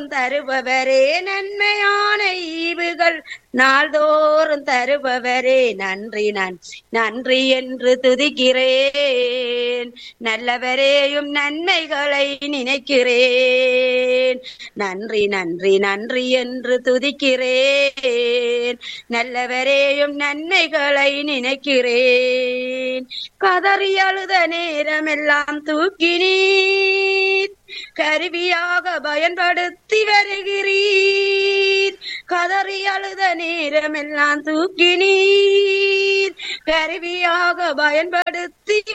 நாள்தோறும் தருபவரே நன்மையான ஈவுகள் நாள்தோறும் தருபவரே நன்றி நன்றி நன்றி என்று துதிக்கிறேன் நல்லவரேயும் நன்மைகளை நினைக்கிறேன் நன்றி நன்றி நன்றி என்று துதிக்கிறேன் நல்லவரேயும் நன்மைகளை நினைக்கிறேன் கதறி அழுத நேரமெல்லாம் தூக்கினீர் கருவியாக பயன்படுத்தி வருகிறீர் கதறி அழுத நேரமெல்லாம் தூக்கினீர் கருவியாக பயன்படுத்தி